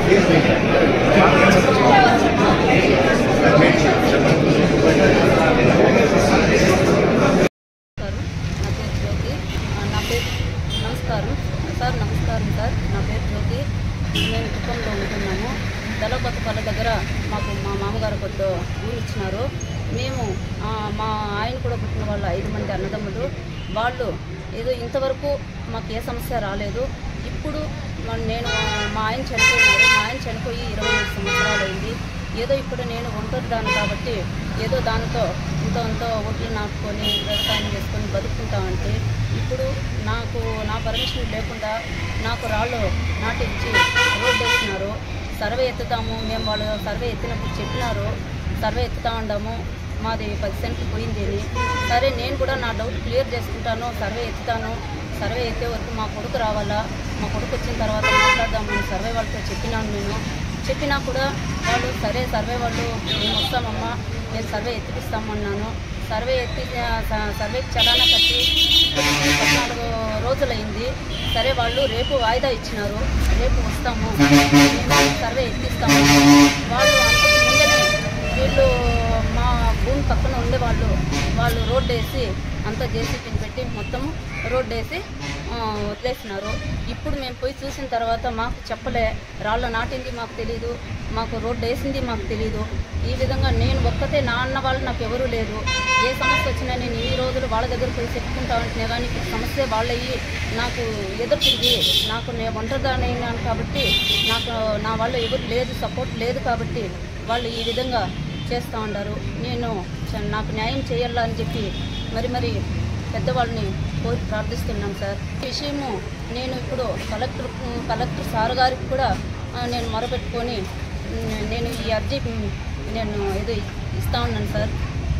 నమస్కారం నా పేరు జ్యోతి ఆ, నా పేరు నమస్కారం సార్ నమస్కారం సార్ నా పేరు జ్యోతి మేము కుప్పంలో ఉంటున్నాము దళపతిపల్లి దగ్గర మాకు మా మామగారు కొత్త ఊరు ఇచ్చినారు మేము ఆ, మా ఆయన కూడా పుట్టిన వాళ్ళు ఐదు మంది అన్నదమ్ములు వాళ్ళు ఏదో ఇంతవరకు మాకు ఏ సమస్య రాలేదు ఇప్పుడు మన- నేను మా ఆయన చనిపోయినారు మా ఆయన చనిపోయి ఇరవై ఐదు సంవత్సరాలు అయింది ఏదో ఇప్పుడు నేను ఒంటరి దాన్ని కాబట్టి ఏదో దానితో ఇంతో అంతో ఒట్లు నాటుకొని వ్యవసాయం చేసుకొని బతుకుంటామంటే ఇప్పుడు నాకు నా పర్మిషన్ లేకుండా నాకు రాళ్ళు నాటించి రోడ్డు వేసినారు సర్వే ఎత్తుతాము మేము వాళ్ళు సర్వే ఎత్తినప్పుడు చెప్పినారు సర్వే ఎత్తుతా ఉండాము మాది పది సెంట్లు పోయింది అని సరే నేను కూడా నా డౌట్ క్లియర్ చేసుకుంటాను సర్వే ఎత్తుతాను సర్వే ఎత్తే వరకు మా కొడుకు రావాలా మా కొడుకు వచ్చిన తర్వాత మాట్లాడదామని సర్వే వాళ్ళతో చెప్పినాను నేను చెప్పినా కూడా వాళ్ళు సరే సర్వే వాళ్ళు మేము వస్తామమ్మా నేను సర్వే ఎత్తిపిస్తామన్నాను సర్వే ఎత్తి స- సర్వేకి చలానా కట్టి ఇప్పటికి పద్నాలుగు రోజులైంది సరే వాళ్ళు రేపు వాయిదా ఇచ్చినారు రేపు వస్తాము మేము సర్వే ఎత్తిస్తాము వాళ్ళు అంతకు ముందనే వీళ్ళు మా భూమి పక్కన ఉండే వాళ్ళు వాళ్ళు రోడ్డు వేసి అంతా జేసీపీని పెట్టి మొత్తం రోడ్డు వేసి ఆ, వదిలేసినారు ఇప్పుడు మేము పోయి చూసిన తర్వాత మాకు చెప్పలే రాళ్ళు నాటింది మాకు తెలియదు మాకు రోడ్డు వేసింది మాకు తెలియదు ఈ విధంగా నేను ఒక్కతే నా అన్న వాళ్ళు నాకు ఎవరూ లేదు ఏ సమస్య వచ్చినా నేను ఈ రోజులు వాళ్ళ దగ్గర పోయి చెప్పుకుంటా ఉంటున్నా కానీ ఇప్పుడు సమస్య వాళ్ళయ్యి నాకు ఎదురు తిరిగి నాకు నేను ఒంటరిదానైనాను కాబట్టి నాకు నా వాళ్ళు ఎవరు లేదు సపోర్ట్ లేదు కాబట్టి వాళ్ళు ఈ విధంగా చేస్తూ ఉంటారు నేను చ- నాకు న్యాయం చేయాలా అని చెప్పి మరి మరి పెద్దవాళ్ళని కోరి ప్రార్థిస్తున్నాం సార్ ఈ విషయము నేను ఇప్పుడు కలెక్టర్ కలెక్టర్ సార్ గారికి కూడా ఆ, నేను మొరపెట్టుకొని ఉమ్, నేను ఈ అర్జీ ఉమ్, నేను ఏదో ఇస్తా ఉన్నాను సార్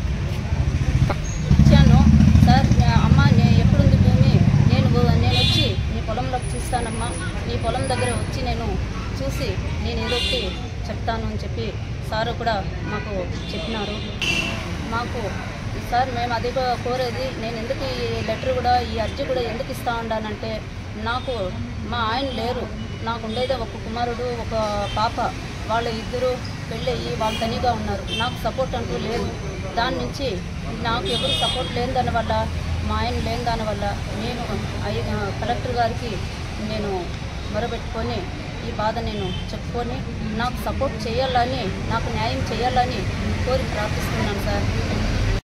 ఇచ్చాను సార్ నా- అమ్మ నేను ఎప్పుడుంది భూమి నేను నేను వచ్చి నీ పొలంలోకి చూస్తానమ్మా నీ పొలం దగ్గర వచ్చి నేను చూసి నేను ఏదో ఒకటి చెప్తాను అని చెప్పి సారు కూడా మాకు చెప్పినారు మాకు సార్ మేము అది కూడా కోరేది నేను ఎందుకు ఈ లెటర్ కూడా ఈ అర్జీ కూడా ఎందుకు ఇస్తా ఉన్నానంటే నాకు మా ఆయన లేరు నాకు ఉండేదే ఒక కుమారుడు ఒక పాప వాళ్ళ ఇద్దరు పెళ్ళయ్యి వాళ్ళు తనిగా ఉన్నారు నాకు సపోర్ట్ అంటూ లేదు దాని నుంచి నాకు ఎవరు సపోర్ట్ లేని దాని వల్ల మా ఆయన లేని దాని వల్ల నేను అయ్య కలెక్టర్ గారికి నేను మొరబెట్టుకొని ఈ బాధ నేను చెప్పుకొని నాకు సపోర్ట్ చేయాలని నాకు న్యాయం చేయాలని కోరి ప్రార్థిస్తున్నాను సార్